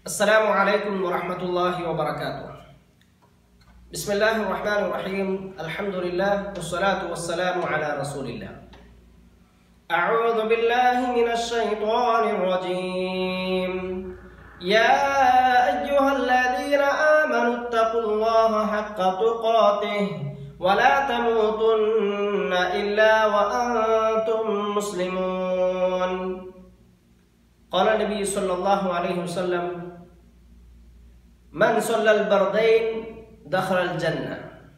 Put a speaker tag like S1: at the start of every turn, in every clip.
S1: السلام عليكم ورحمة الله وبركاته بسم الله الرحمن الرحيم الحمد لله والصلاة والسلام على رسول الله أعوذ بالله من الشيطان الرجيم يا أيها الذين آمنوا اتقوا الله حق تقاته ولا تموتن إلا وأنتم مسلمون قال النبي صلى الله عليه وسلم من صلى البردين دخل الجنة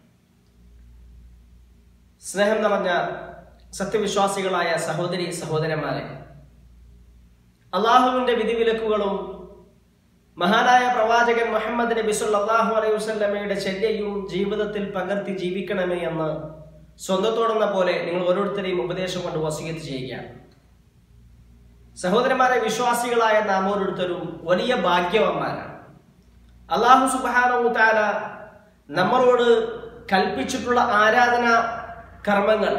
S1: സ്നേഹം നിറഞ്ഞ സത്യവിശ്വാസികളായ സഹോദരി സഹോദരന്മാരെ അള്ളാഹുവിന്റെ വിധിവിലക്കുകളും മഹാനായ പ്രവാചകൻ മുഹമ്മദ് നബി സല്ലല്ലാഹു അലൈഹി വസല്ലമയുടെ ചര്യയും ജീവിതത്തിൽ പകർത്തി ജീവിക്കണമേ എന്ന് സ്വന്തത്തോടെന്ന പോലെ നിങ്ങൾ ഓരോരുത്തരെയും ഉപദേശം കൊണ്ട് വസീയത്ത് ചെയ്യുകയാണ് സഹോദരന്മാരെ വിശ്വാസികളായ നാം ഓരോരുത്തരും വലിയ ഭാഗ്യവന്മാരാണ് അള്ളാഹു സുബാനു താല നമ്മളോട് കൽപ്പിച്ചിട്ടുള്ള ആരാധന കർമ്മങ്ങൾ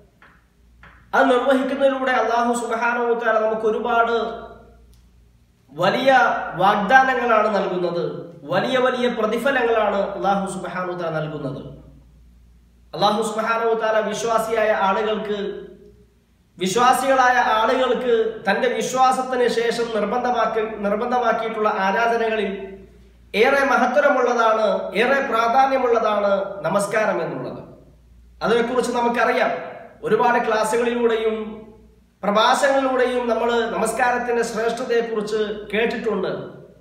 S1: അത് നിർവഹിക്കുന്നതിലൂടെ അള്ളാഹു സുബാനു താല നമുക്ക് ഒരുപാട് വലിയ വാഗ്ദാനങ്ങളാണ് നൽകുന്നത് വലിയ വലിയ പ്രതിഫലങ്ങളാണ് അള്ളാഹു സുബാനു താല നൽകുന്നത് അള്ളാഹു സുബാനു താല വിശ്വാസിയായ ആളുകൾക്ക് വിശ്വാസികളായ ആളുകൾക്ക് തന്റെ വിശ്വാസത്തിന് ശേഷം നിർബന്ധമാക്കി നിർബന്ധമാക്കിയിട്ടുള്ള ആരാധനകളിൽ ഏറെ മഹത്തരമുള്ളതാണ് ഏറെ പ്രാധാന്യമുള്ളതാണ് നമസ്കാരം എന്നുള്ളത് അതിനെക്കുറിച്ച് നമുക്കറിയാം ഒരുപാട് ക്ലാസ്സുകളിലൂടെയും പ്രഭാഷണങ്ങളിലൂടെയും നമ്മൾ നമസ്കാരത്തിന്റെ ശ്രേഷ്ഠതയെക്കുറിച്ച് കേട്ടിട്ടുണ്ട്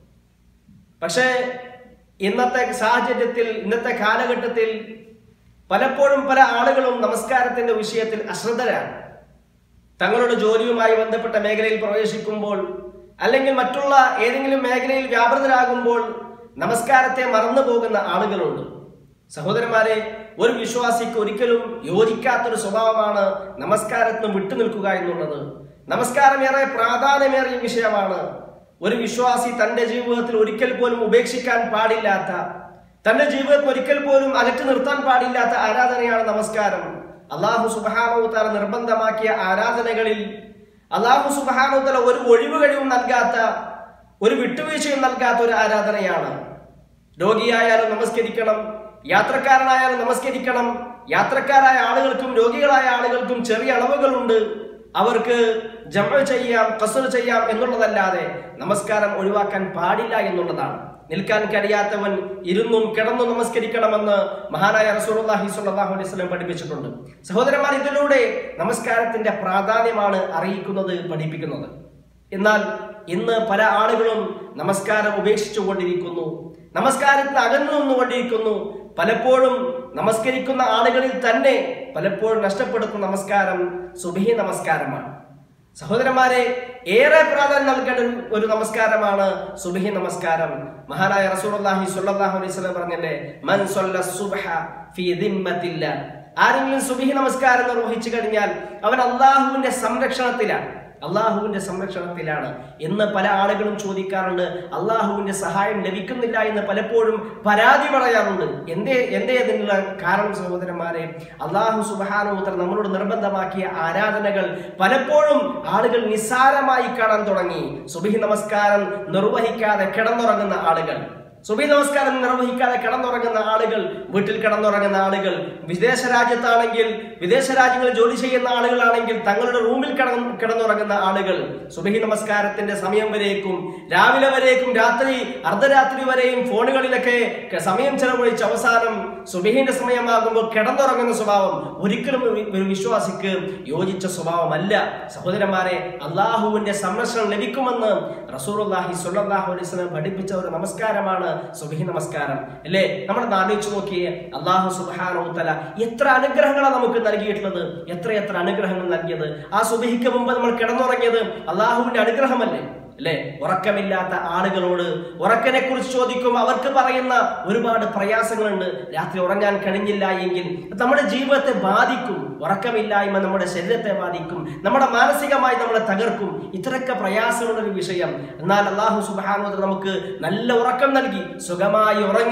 S1: പക്ഷേ ഇന്നത്തെ സാഹചര്യത്തിൽ ഇന്നത്തെ കാലഘട്ടത്തിൽ പലപ്പോഴും പല ആളുകളും നമസ്കാരത്തിന്റെ വിഷയത്തിൽ അശ്രദ്ധരാണ് തങ്ങളുടെ ജോലിയുമായി ബന്ധപ്പെട്ട മേഖലയിൽ പ്രവേശിക്കുമ്പോൾ അല്ലെങ്കിൽ മറ്റുള്ള ഏതെങ്കിലും മേഖലയിൽ വ്യാപൃതരാകുമ്പോൾ നമസ്കാരത്തെ മറന്നു പോകുന്ന ആളുകളുണ്ട് സഹോദരന്മാരെ ഒരു വിശ്വാസിക്ക് ഒരിക്കലും യോജിക്കാത്തൊരു സ്വഭാവമാണ് നമസ്കാരത്തിന് വിട്ടുനിൽക്കുക എന്നുള്ളത് നമസ്കാരം ഏറെ പ്രാധാന്യമേറിയ വിഷയമാണ് ഒരു വിശ്വാസി തന്റെ ജീവിതത്തിൽ ഒരിക്കൽ പോലും ഉപേക്ഷിക്കാൻ പാടില്ലാത്ത തന്റെ ജീവിതത്തിൽ ഒരിക്കൽ പോലും അകറ്റി നിർത്താൻ പാടില്ലാത്ത ആരാധനയാണ് നമസ്കാരം അള്ളാഹു സുബാനോത്തല നിർബന്ധമാക്കിയ ആരാധനകളിൽ അള്ളാഹു സുബാനോത്തല ഒരു ഒഴിവ് കഴിവും നൽകാത്ത ഒരു വിട്ടുവീഴ്ചയും നൽകാത്ത ഒരു ആരാധനയാണ് രോഗിയായാലും നമസ്കരിക്കണം യാത്രക്കാരനായാലും നമസ്കരിക്കണം യാത്രക്കാരായ ആളുകൾക്കും രോഗികളായ ആളുകൾക്കും ചെറിയ അളവുകളുണ്ട് അവർക്ക് ജമ ചെയ്യാം കസർ ചെയ്യാം എന്നുള്ളതല്ലാതെ നമസ്കാരം ഒഴിവാക്കാൻ പാടില്ല എന്നുള്ളതാണ് നിൽക്കാൻ കഴിയാത്തവൻ ഇരുന്നും കിടന്നും നമസ്കരിക്കണമെന്ന് മഹാനായ റസൂലുള്ളാഹി സ്വല്ലല്ലാഹു അലൈഹി വസല്ലം പഠിപ്പിച്ചിട്ടുണ്ട് സഹോദരന്മാർ ഇതിലൂടെ നമസ്കാരത്തിന്റെ പ്രാധാന്യമാണ് അറിയിക്കുന്നത് പഠിപ്പിക്കുന്നത് എന്നാൽ ഇന്ന് പല ആളുകളും നമസ്കാരം ഉപേക്ഷിച്ചു കൊണ്ടിരിക്കുന്നു നമസ്കാരത്തിന് അകന്നു നിന്നുകൊണ്ടിരിക്കുന്നു പലപ്പോഴും നമസ്കരിക്കുന്ന ആളുകളിൽ തന്നെ പലപ്പോഴും നഷ്ടപ്പെടുത്തുന്ന നമസ്കാരം സുബഹി നമസ്കാരമാണ് സഹോദരന്മാരെ ഏറെ പ്രാധാന്യം നൽകേണ്ട ഒരു- ഒരു നമസ്കാരമാണ് സുബഹി നമസ്കാരം മഹാനായ റസൂലുള്ളാഹി സ്വല്ലല്ലാഹു അലൈഹി വസല്ലം പറഞ്ഞല്ലേ മൻ സ്വല്ല സുബ്ഹ ഫീ ദിമ്മത്തില്ല ആരെങ്കിലും സുബഹി നമസ്കാരം നിർവഹിച്ചു കഴിഞ്ഞാൽ അവൻ അള്ളാഹുവിന്റെ സംരക്ഷണത്തിലാണ് അള്ളാഹുവിന്റെ സംരക്ഷണത്തിലാണ് എന്ന് പല ആളുകളും ചോദിക്കാറുണ്ട് അള്ളാഹുവിന്റെ സഹായം ലഭിക്കുന്നില്ല എന്ന് പലപ്പോഴും പരാതി പറയാറുണ്ട് എന്തേ എന്തേ അതിനുള്ള കാരണം സഹോദരന്മാരെ അള്ളാഹു സുബാനോത്തർ നമ്മളോട് നിർബന്ധമാക്കിയ ആരാധനകൾ പലപ്പോഴും ആളുകൾ നിസ്സാരമായി കാണാൻ തുടങ്ങി സുബഹി നമസ്കാരം നിർവഹിക്കാതെ കിടന്നുറങ്ങുന്ന ആളുകൾ സുബി നമസ്കാരം നിർവഹിക്കാതെ കിടന്നുറങ്ങുന്ന ആളുകൾ വീട്ടിൽ കിടന്നുറങ്ങുന്ന ആളുകൾ വിദേശ രാജ്യത്താണെങ്കിൽ വിദേശ രാജ്യങ്ങളിൽ ജോലി ചെയ്യുന്ന ആളുകളാണെങ്കിൽ തങ്ങളുടെ റൂമിൽ കിടന്ന് കിടന്നുറങ്ങുന്ന ആളുകൾ സുബഹി നമസ്കാരത്തിന്റെ സമയം വരേക്കും രാവിലെ വരേക്കും രാത്രി അർദ്ധരാത്രി വരെയും ഫോണുകളിലൊക്കെ ക- സമയം ചെലവഴിച്ച് അവസാനം സുബഹിന്റെ സമയമാകുമ്പോൾ കിടന്നുറങ്ങുന്ന സ്വഭാവം ഒരിക്കലും ഒരു ഒരു വിശ്വാസിക്ക് യോജിച്ച സ്വഭാവമല്ല സഹോദരന്മാരെ അള്ളാഹുവിന്റെ സംരക്ഷണം ലഭിക്കുമെന്ന് റസൂലുള്ളാഹി സ്വല്ലല്ലാഹു അലൈഹി വസല്ലം പഠിപ്പിച്ച ഒരു നമസ്കാരമാണ് സുബഹി നമസ്കാരം അല്ലേ നമ്മൾ ആലോചിച്ച് നോക്കിയേ അള്ളാഹു സുബ്ഹാനഹു തആല എത്ര അനുഗ്രഹങ്ങളാണ് നമുക്ക് നൽകിയിട്ടുള്ളത് എത്ര എത്ര അനുഗ്രഹങ്ങൾ നൽകിയത് ആ സുബഹിക്ക് മുമ്പ് നമ്മൾ കിടന്നുറങ്ങിയത് അള്ളാഹുവിന്റെ അനുഗ്രഹമല്ലേ അല്ലെ ഉറക്കമില്ലാത്ത ആളുകളോട് ഉറക്കനെ കുറിച്ച് ചോദിക്കുമ്പോൾ അവർക്ക് പറയുന്ന ഒരുപാട് പ്രയാസങ്ങളുണ്ട് രാത്രി ഉറങ്ങാൻ കഴിഞ്ഞില്ല എങ്കിൽ അത് നമ്മുടെ ജീവിതത്തെ ബാധിക്കും ഉറക്കമില്ലായ്മ നമ്മുടെ ശരീരത്തെ ബാധിക്കും നമ്മുടെ മാനസികമായി നമ്മളെ തകർക്കും ഇത്രയൊക്കെ പ്രയാസമുള്ള ഒരു വിഷയം എന്നാൽ അള്ളാഹു സുബാനോദർ നമുക്ക് നല്ല ഉറക്കം നൽകി സുഖമായി ഉറങ്ങി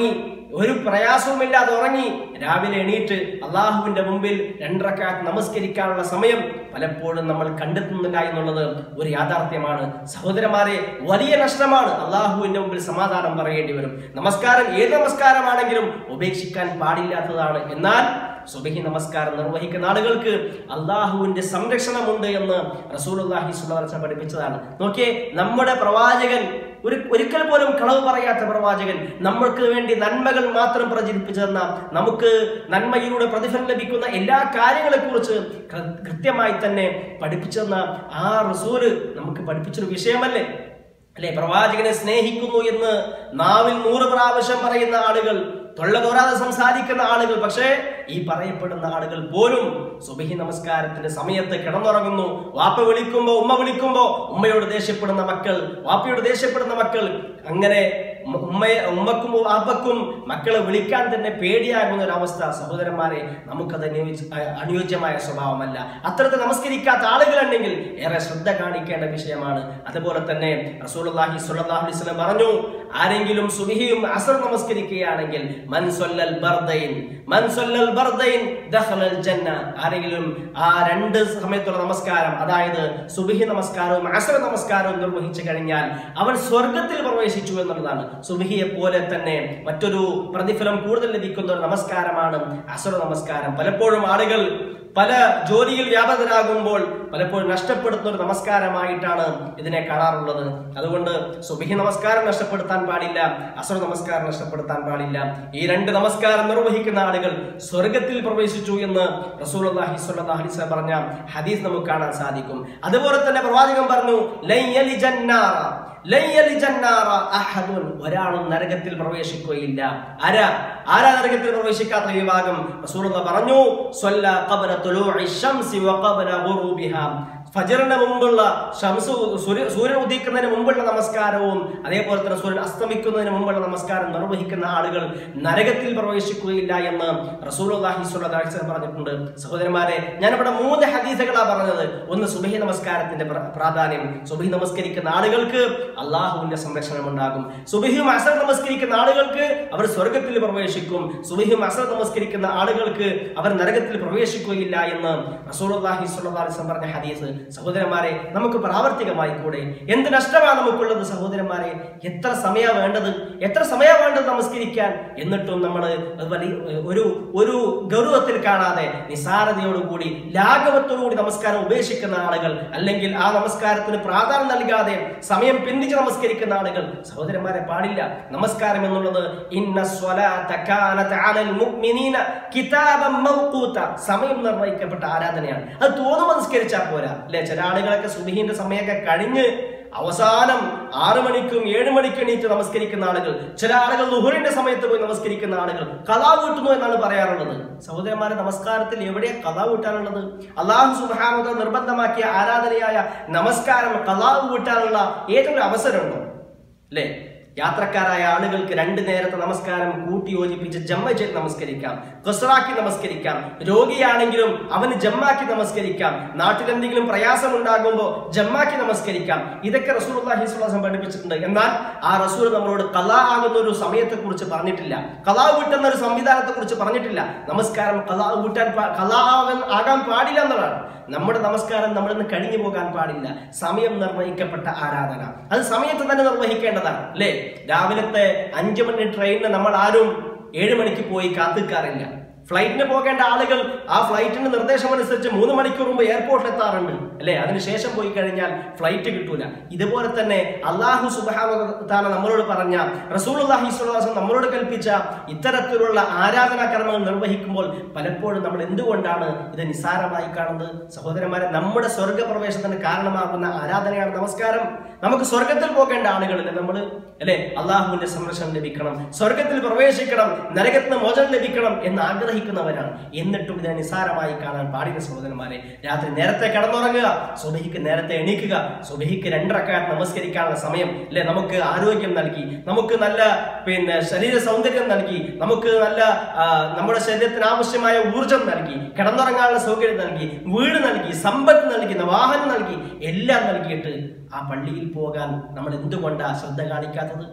S1: ഒരു പ്രയാസവുമില്ലാതെ ഉറങ്ങി രാവിലെ എണീറ്റ് അള്ളാഹുവിന്റെ മുമ്പിൽ രണ്ടരക്കാത്ത് നമസ്കരിക്കാനുള്ള സമയം പലപ്പോഴും നമ്മൾ കണ്ടെത്തുന്നില്ല എന്നുള്ളത് ഒരു യാഥാർത്ഥ്യമാണ് സഹോദരന്മാരെ വലിയ നഷ്ടമാണ് അള്ളാഹുവിന്റെ മുമ്പിൽ സമാധാനം പറയേണ്ടി വരും നമസ്കാരം ഏത് നമസ്കാരമാണെങ്കിലും ഉപേക്ഷിക്കാൻ പാടില്ലാത്തതാണ് എന്നാൽ സുബഹി നമസ്കാരം നിർവഹിക്കുന്ന ആളുകൾക്ക് അള്ളാഹുവിന്റെ സംരക്ഷണമുണ്ട് എന്ന് റസൂലുള്ളാഹി സ്വല്ലല്ലാഹു അലൈഹി വസല്ലം പഠിപ്പിച്ചതാണ് നോക്കിയേ നമ്മുടെ പ്രവാചകൻ ഒരു ഒരിക്കൽ പോലും കളവ് പറയാത്ത പ്രവാചകൻ നമ്മൾക്ക് വേണ്ടി നന്മകൾ മാത്രം പ്രചരിപ്പിച്ചു തന്ന നമുക്ക് നന്മയിലൂടെ പ്രതിഫലം ലഭിക്കുന്ന എല്ലാ കാര്യങ്ങളെ കുറിച്ച് കൃത്യമായി തന്നെ പഠിപ്പിച്ചു തന്ന ആ റസൂല് നമുക്ക് പഠിപ്പിച്ചൊരു വിഷയമല്ലേ അല്ലെ പ്രവാചകനെ സ്നേഹിക്കുന്നു എന്ന് നാവിൽ നൂറ് പ്രാവശ്യം പറയുന്ന ആളുകൾ തൊള്ള തോരാതെ സംസാരിക്കുന്ന ആളുകൾ പക്ഷേ ഈ പറയപ്പെടുന്ന ആളുകൾ പോലും സുബഹി നമസ്കാരത്തിന്റെ സമയത്ത് കിടന്നുറങ്ങുന്നു വാപ്പ വിളിക്കുമ്പോ ഉമ്മ വിളിക്കുമ്പോ ഉമ്മയോട് ദേഷ്യപ്പെടുന്ന മക്കൾ വാപ്പയോട് ദേഷ്യപ്പെടുന്ന മക്കൾ അങ്ങനെ ഉമ്മ- ഉമ്മയെ ഉമ്മക്കും വാപ്പക്കും മക്കളെ വിളിക്കാൻ തന്നെ പേടിയാകുന്ന ഒരു അവസ്ഥ സഹോദരന്മാരെ നമുക്കത് അനുയോജ്യ- അനുയോജ്യമായ സ്വഭാവമല്ല അത്തരത്തിൽ നമസ്കരിക്കാത്ത ആളുകളുണ്ടെങ്കിൽ ഏറെ ശ്രദ്ധ കാണിക്കേണ്ട വിഷയമാണ് അതുപോലെ തന്നെ റസൂലുള്ളാഹി സ്വല്ലല്ലാഹു അലൈഹി വസല്ലം പറഞ്ഞു ആരെങ്കിലും സുബഹിയും അസർ നമസ്കരിക്കുകയാണെങ്കിൽ മൻ സല്ലൽ ബർദൈൻ മൻ സല്ലൽ ബർദൈൻ ദഖലൽ ജന്ന ആരെങ്കിലും ആ രണ്ട് സമയത്തുള്ള നമസ്കാരം അതായത് സുബഹി നമസ്കാരവും അസർ നമസ്കാരവും നിർവഹിച്ചു കഴിഞ്ഞാൽ അവൻ സ്വർഗത്തിൽ പ്രവേശിച്ചു എന്നുള്ളതാണ് സുബഹിയെ പോലെ തന്നെ മറ്റൊരു പ്രതിഫലം കൂടുതൽ ലഭിക്കുന്ന ഒരു നമസ്കാരമാണ് അസുര നമസ്കാരം പലപ്പോഴും ആളുകൾ പല ജോലിയിൽ വ്യാപകരാകുമ്പോൾ പലപ്പോഴും നഷ്ടപ്പെടുത്തുന്ന ഒരു നമസ്കാരമായിട്ടാണ് ഇതിനെ കാണാറുള്ളത് അതുകൊണ്ട് സുബഹി നമസ്കാരം നഷ്ടപ്പെടുത്താൻ പാടില്ല അസുര നമസ്കാരം നഷ്ടപ്പെടുത്താൻ പാടില്ല ഈ രണ്ട് നമസ്കാരം നിർവഹിക്കുന്ന ആളുകൾ സ്വർഗത്തിൽ പ്രവേശിച്ചു എന്ന് റസൂലുള്ളാഹി സ്വല്ലല്ലാഹു അലൈഹി വസല്ലം പറഞ്ഞ ഹദീസ് നമുക്ക് കാണാൻ സാധിക്കും അതുപോലെ തന്നെ പ്രവാചകൻ പറഞ്ഞു ലൻ യലിജന്നാറ ലൻ യലിജന്നാറ അഹദുൻ ഒരാളും നരകത്തിൽ പ്രവേശിക്കുകയില്ല ആരാ ആരാ നരകത്തിൽ പ്രവേശിക്കാത്ത വിഭാഗം റസൂലുള്ള പറഞ്ഞു സ്വല്ല ഖബല തുലൂഇ ശംസി വ ഖബല ഗുറൂബിഹാ ഫജറിന് മുമ്പുള്ള ഷംസു സൂര്യ- സൂര്യൻ ഉദിക്കുന്നതിന് മുമ്പുള്ള നമസ്കാരവും അതേപോലെ തന്നെ സൂര്യൻ അസ്തമിക്കുന്നതിന് മുമ്പുള്ള നമസ്കാരം നിർവഹിക്കുന്ന ആളുകൾ നരകത്തിൽ പ്രവേശിക്കുകയില്ല എന്ന് റസൂലുള്ളാഹി സ്വല്ലല്ലാഹു അലൈഹി വസല്ലം പറഞ്ഞിട്ടുണ്ട് സഹോദരന്മാരെ ഞാനിവിടെ മൂന്ന് ഹദീസുകളാണ് പറഞ്ഞത് ഒന്ന് സുബഹി നമസ്കാരത്തിന്റെ പ്ര- പ്രാധാന്യം സുബഹി നമസ്കരിക്കുന്ന ആളുകൾക്ക് അള്ളാഹുവിന്റെ സംരക്ഷണം ഉണ്ടാകും സുബഹിയും അസർ നമസ്കരിക്കുന്ന ആളുകൾക്ക് അവർ സ്വർഗത്തിൽ പ്രവേശിക്കും സുബഹിയും അസർ നമസ്കരിക്കുന്ന ആളുകൾക്ക് അവർ നരകത്തിൽ പ്രവേശിക്കുകയില്ല എന്ന് റസൂലുള്ളാഹി സ്വല്ലല്ലാഹു അലൈഹി വസല്ലം പറഞ്ഞ ഹദീസ് സഹോദരന്മാരെ നമുക്ക് പ്രാവർത്തികമായി കൂടെ എന്ത് നഷ്ടമാണ് നമുക്കുള്ളത് സഹോദരന്മാരെ എത്ര സമയ വേണ്ടത് എത്ര സമയ വേണ്ടത് നമസ്കരിക്കാൻ എന്നിട്ടും നമ്മൾ വലിയ ഒരു ഒരു ഗൗരവത്തിൽ കാണാതെ നിസാരതയോടുകൂടി ലാഘവത്തോടുകൂടി നമസ്കാരം ഉപേക്ഷിക്കുന്ന ആളുകൾ അല്ലെങ്കിൽ ആ നമസ്കാരത്തിന് പ്രാധാന്യം നൽകാതെ സമയം പിന്തിച്ച് നമസ്കരിക്കുന്ന ആളുകൾ സഹോദരന്മാരെ പാടില്ല നമസ്കാരം എന്നുള്ളത് ഇന്ന സ്വലാത്ത കാനത്ത് അലൽ മുഅ്മിനീന കിതാബൻ മൗഖൂത സമയം നിർണ്ണയിക്കപ്പെട്ട ആരാധനയാണ് അത് തോന്നുമ്പോൾ നമസ്കരിച്ചാൽ പോരാ അല്ലെ ചില ആളുകളൊക്കെ സുബഹിന്റെ സമയമൊക്കെ കഴിഞ്ഞ് അവസാനം ആറു മണിക്കും ഏഴ് മണിക്കും എണീറ്റ് നമസ്കരിക്കുന്ന ആളുകൾ ചില ആളുകൾ ലുഹുറിന്റെ സമയത്ത് പോയി നമസ്കരിക്കുന്ന ആളുകൾ കഥാ വീട്ടുന്നു എന്നാണ് പറയാറുള്ളത് സഹോദരന്മാരെ നമസ്കാരത്തിൽ എവിടെയാ കഥാ വീട്ടാനുള്ളത് അള്ളാഹു സുബാനുത നിർബന്ധമാക്കിയ ആരാധനയായ നമസ്കാരം കഥാ വീട്ടാനുള്ള ഏതൊരു അവസരമുണ്ടോ അല്ലേ യാത്രക്കാരായ ആളുകൾക്ക് രണ്ട് നേരത്തെ നമസ്കാരം കൂട്ടി യോജിപ്പിച്ച് ജമ്മ ചെയ്ത് നമസ്കരിക്കാം ഖുസ്റാക്കി നമസ്കരിക്കാം രോഗിയാണെങ്കിലും അവന് ജമ്മാക്കി നമസ്കരിക്കാം നാട്ടിലെന്തെങ്കിലും പ്രയാസം ഉണ്ടാകുമ്പോൾ ജമ്മാക്കി നമസ്കരിക്കാം ഇതൊക്കെ റസൂൽ അള്ളാഹിസ്വലാസം പഠിപ്പിച്ചിട്ടുണ്ട് എന്നാൽ ആ റസൂൽ നമ്മളോട് കലാ ആകുന്ന ഒരു സമയത്തെ കുറിച്ച് പറഞ്ഞിട്ടില്ല കലാ വീട്ടുന്ന ഒരു സംവിധാനത്തെ കുറിച്ച് പറഞ്ഞിട്ടില്ല നമസ്കാരം കലാ വീട്ടാൻ പാ- കലാ ആകാൻ- ആകാൻ പാടില്ല എന്നതാണ് നമ്മുടെ നമസ്കാരം നമ്മളിൽ നിന്ന് കഴിഞ്ഞു പോകാൻ പാടില്ല സമയം നിർവഹിക്കപ്പെട്ട ആരാധന അത് സമയത്ത് തന്നെ നിർവഹിക്കേണ്ടതാണ് അല്ലേ രാവിലത്തെ അഞ്ചു മണി ട്രെയിനിന് നമ്മൾ ആരും ഏഴ് മണിക്ക് പോയി കാത്തിക്കാറില്ല ഫ്ലൈറ്റിന് പോകേണ്ട ആളുകൾ ആ ഫ്ലൈറ്റിന്റെ നിർദ്ദേശം അനുസരിച്ച് മൂന്ന് മണിക്കൂർ മുമ്പ് എയർപോർട്ടിൽ എത്താറുണ്ട് അല്ലെ അതിനുശേഷം പോയി കഴിഞ്ഞാൽ ഫ്ലൈറ്റ് കിട്ടൂല ഇതുപോലെ തന്നെ അള്ളാഹു സുബാന നമ്മളോട് പറഞ്ഞ റസൂൽ അള്ളാഹി നമ്മളോട് കൽപ്പിച്ച ഇത്തരത്തിലുള്ള ആരാധനാ കർമ്മങ്ങൾ നിർവഹിക്കുമ്പോൾ പലപ്പോഴും നമ്മൾ എന്തുകൊണ്ടാണ് ഇത് നിസ്സാരമായി കാണുന്നത് സഹോദരന്മാരെ നമ്മുടെ സ്വർഗപ്രവേശത്തിന് കാരണമാകുന്ന ആരാധനയാണ് നമസ്കാരം നമുക്ക് സ്വർഗത്തിൽ പോകേണ്ട ആളുകളില്ല നമ്മൾ അല്ലെ അള്ളാഹുവിന്റെ സംരക്ഷണം ലഭിക്കണം സ്വർഗത്തിൽ പ്രവേശിക്കണം നരകത്തിന് മോചനം ലഭിക്കണം എന്ന് ആഗ്രഹിക്കുന്നവരാണ് എന്നിട്ടും ഇതിനെ നിസ്സാരമായി കാണാൻ പാടില്ല സഹോദരന്മാരെ രാത്രി നേരത്തെ കിടന്നുറങ്ങുക സുബഹിക്ക് നേരത്തെ എണീക്കുക സുബഹിക്ക് രണ്ടരക്കാട്ട് നമസ്കരിക്കാനുള്ള സമയം അല്ലെ നമുക്ക് ആരോഗ്യം നൽകി നമുക്ക് നല്ല പിന്നെ ശരീര സൗന്ദര്യം നൽകി നമുക്ക് നല്ല ആ, നമ്മുടെ ശരീരത്തിന് ആവശ്യമായ ഊർജം നൽകി കിടന്നുറങ്ങാനുള്ള സൗകര്യം നൽകി വീട് നൽകി സമ്പത്ത് നൽകി വാഹനം നൽകി എല്ലാം നൽകിയിട്ട് ആ പള്ളിയിൽ പോകാൻ നമ്മൾ എന്തുകൊണ്ടാ ശ്രദ്ധ കാണിക്കാത്തത്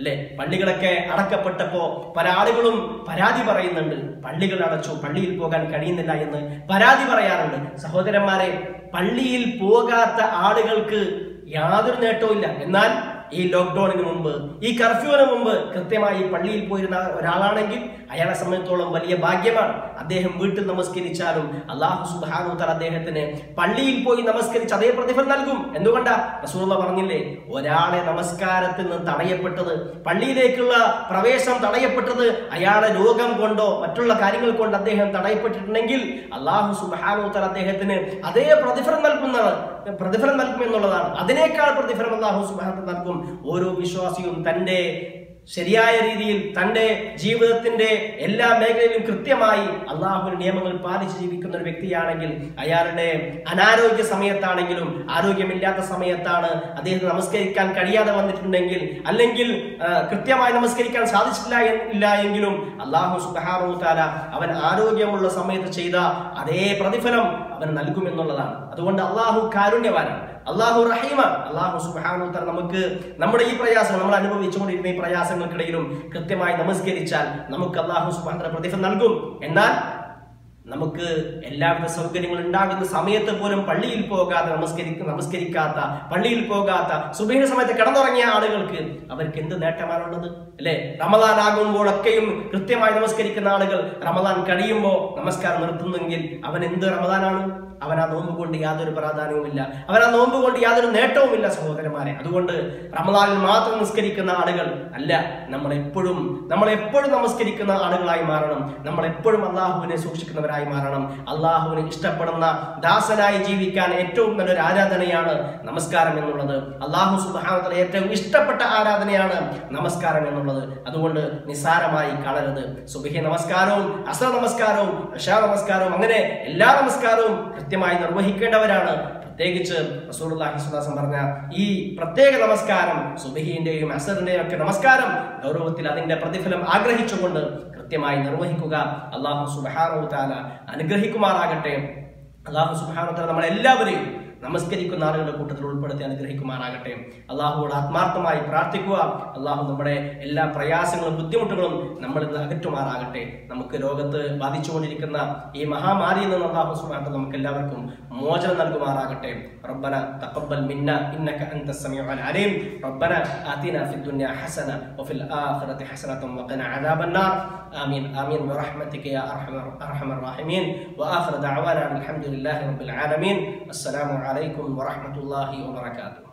S1: അല്ലെ പള്ളികളൊക്കെ അടക്കപ്പെട്ടപ്പോ പല ആളുകളും പരാതി പറയുന്നുണ്ട് പള്ളികൾ അടച്ചു പള്ളിയിൽ പോകാൻ കഴിയുന്നില്ല എന്ന് പരാതി പറയാറുണ്ട് സഹോദരന്മാരെ പള്ളിയിൽ പോകാത്ത ആളുകൾക്ക് യാതൊരു നേട്ടവും എന്നാൽ ഈ ലോക്ക്ഡൌണിന് മുമ്പ് ഈ കർഫ്യൂവിന് മുമ്പ് കൃത്യമായി പള്ളിയിൽ പോയിരുന്ന ഒരാളാണെങ്കിൽ അയാളെ സംബന്ധിച്ചോളം വലിയ ഭാഗ്യമാണ് അദ്ദേഹം വീട്ടിൽ നമസ്കരിച്ചാലും അള്ളാഹു സുബാനു തല അദ്ദേഹത്തിന് പള്ളിയിൽ പോയി നമസ്കരിച്ച് അതേ പ്രതിഫലം നൽകും എന്തുകൊണ്ടാ റസൂള്ള പറഞ്ഞില്ലേ ഒരാളെ നമസ്കാരത്തിൽ നിന്ന് തടയപ്പെട്ടത് പള്ളിയിലേക്കുള്ള പ്രവേശനം തടയപ്പെട്ടത് അയാളെ രോഗം കൊണ്ടോ മറ്റുള്ള കാര്യങ്ങൾ കൊണ്ട് അദ്ദേഹം തടയപ്പെട്ടിട്ടുണ്ടെങ്കിൽ അള്ളാഹു സുബാനു തല അദ്ദേഹത്തിന് അതേ പ്രതിഫലം നൽകുന്നതാണ് പ്രതിഫലം നൽകും എന്നുള്ളതാണ് അതിനേക്കാൾ പ്രതിഫലം അള്ളാഹു സുബാന നൽകും ഓരോ വിശ്വാസിയും തന്റെ ശരിയായ രീതിയിൽ തന്റെ ജീവിതത്തിന്റെ എല്ലാ മേഖലയിലും കൃത്യമായി അള്ളാഹുവിന്റെ നിയമങ്ങൾ പാലിച്ച് ജീവിക്കുന്ന ഒരു വ്യക്തിയാണെങ്കിൽ അയാളുടെ അനാരോഗ്യ സമയത്താണെങ്കിലും ആരോഗ്യമില്ലാത്ത സമയത്താണ് അദ്ദേഹം നമസ്കരിക്കാൻ കഴിയാതെ വന്നിട്ടുണ്ടെങ്കിൽ അല്ലെങ്കിൽ ആ, കൃത്യമായി നമസ്കരിക്കാൻ സാധിച്ചിട്ടില്ല എന്ന് ഇല്ല എങ്കിലും അള്ളാഹു സുബാറു താല അവൻ ആരോഗ്യമുള്ള സമയത്ത് ചെയ്ത അതേ പ്രതിഫലം അവൻ നൽകുമെന്നുള്ളതാണ് അതുകൊണ്ട് അള്ളാഹു കാരുണ്യവാനാണ് അള്ളാഹു റഹീമാണ് അള്ളാഹു സുബാനു തല നമുക്ക് നമ്മുടെ ഈ പ്രയാസം നമ്മൾ അനുഭവിച്ചുകൊണ്ടിരുന്ന ഈ പ്രയാസങ്ങൾക്കിടയിലും കൃത്യമായി നമസ്കരിച്ചാൽ നമുക്ക് അള്ളാഹു സുബാൻ പ്രതിഫലം നൽകും എന്നാൽ നമുക്ക് എല്ലാവിധ സൗകര്യങ്ങളും ഉണ്ടാകുന്ന സമയത്ത് പോലും പള്ളിയിൽ പോകാതെ നമസ്കരിക്ക നമസ്കരിക്കാത്ത പള്ളിയിൽ പോകാത്ത സുബൈന സമയത്ത് കിടന്നുറങ്ങിയ ആളുകൾക്ക് അവർക്ക് എന്ത് നേട്ടമാണുള്ളത് അല്ലെ റമദാൻ ആകുമ്പോഴൊക്കെയും കൃത്യമായി നമസ്കരിക്കുന്ന ആളുകൾ റമദാൻ കഴിയുമ്പോൾ നമസ്കാരം നിർത്തുന്നെങ്കിൽ അവൻ എന്ത് റമദാനാണ് അവൻ ആ നോമ്പ് കൊണ്ട് യാതൊരു പ്രാധാന്യവുമില്ല അവൻ ആ നോമ്പ് കൊണ്ട് യാതൊരു നേട്ടവുമില്ല സഹോദരന്മാരെ അതുകൊണ്ട് റമദാനിൽ മാത്രം നിസ്കരിക്കുന്ന ആളുകൾ അല്ല നമ്മൾ എപ്പോഴും നമ്മൾ എപ്പോഴും നമസ്കരിക്കുന്ന ആളുകളായി മാറണം നമ്മൾ എപ്പോഴും അള്ളാഹുവിനെ സൂക്ഷിക്കുന്നവരായി മാറണം അള്ളാഹുവിനെ ഇഷ്ടപ്പെടുന്ന ദാസനായി ജീവിക്കാൻ ഏറ്റവും നല്ലൊരു ആരാധനയാണ് നമസ്കാരം എന്നുള്ളത് അള്ളാഹു സുബാനത്തിലെ ഏറ്റവും ഇഷ്ടപ്പെട്ട ആരാധനയാണ് നമസ്കാരം എന്നുള്ളത് അതുകൊണ്ട് നിസ്സാരമായി കാണരുത് സുബഹി നമസ്കാരവും അസർ നമസ്കാരവും അഷാ നമസ്കാരവും അങ്ങനെ എല്ലാ നമസ്കാരവും കൃത്യമായി നിർവഹിക്കേണ്ടവരാണ് പ്രത്യേകിച്ച് റസൂലുള്ളാഹി സ്വല്ലല്ലാഹു അലൈഹി വസല്ലം പറഞ്ഞ ഈ പ്രത്യേക നമസ്കാരം സുബഹിന്റെയും അസറിന്റെയും ഒക്കെ നമസ്കാരം ഗൗരവത്തിൽ അതിന്റെ പ്രതിഫലം ആഗ്രഹിച്ചുകൊണ്ട് കൃത്യമായി നിർവഹിക്കുക അള്ളാഹു സുബ്ഹാനഹു തആല അനുഗ്രഹിക്കുമാറാകട്ടെ അള്ളാഹു സുബ്ഹാനഹു തആല നമ്മളെല്ലാവരെയും നമസ്കരിക്കുന്ന ആളുകളുടെ കൂട്ടത്തിൽ ഉൾപ്പെടുത്തി അനുഗ്രഹിക്കുമാറാകട്ടെ അള്ളാഹുവോട് ആത്മാർത്ഥമായി പ്രാർത്ഥിക്കുക അള്ളാഹു നമ്മുടെ എല്ലാ പ്രയാസങ്ങളും ബുദ്ധിമുട്ടുകളും നമ്മളിൽ നിന്ന് അകറ്റുമാറാകട്ടെ നമുക്ക് ലോകത്ത് ബാധിച്ചുകൊണ്ടിരിക്കുന്ന ഈ മഹാമാരിയിൽ നിന്ന് അള്ളാഹു സുബ്ഹാനഹു നമുക്ക് എല്ലാവർക്കും മോചനം നൽകുമാറാകട്ടെ ربنا تقبل منا انك انت السميع العليم ربنا آتنا في الدنيا حسنه وفي الاخره حسنه وقنا عذاب النار امين امين برحمتك يا ارحم ارحم الراحمين واخر دعوانا أن الحمد لله رب العالمين السلام عليكم ورحمه الله وبركاته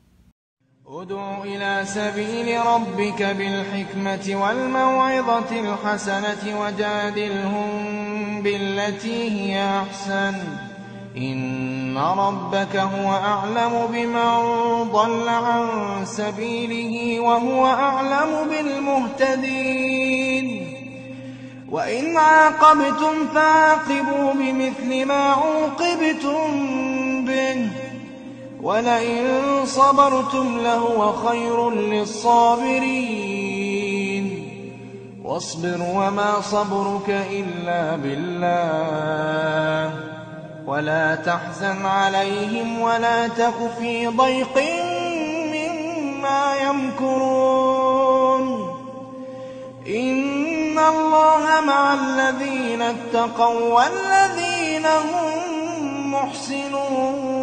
S2: ادع إلى سبيل ربك بالحكمة والموعظة الحسنة وجادلهم بالتي هي أحسن إن ربك هو أعلم بمن ضل عن سبيله وهو أعلم بالمهتدين وإن عاقبتم فعاقبوا بمثل ما عوقبتم به ولئن صبرتم لهو خير للصابرين واصبر وما صبرك إلا بالله ولا تحزن عليهم ولا تك في ضيق مما يمكرون إن الله مع الذين اتقوا والذين هم محسنون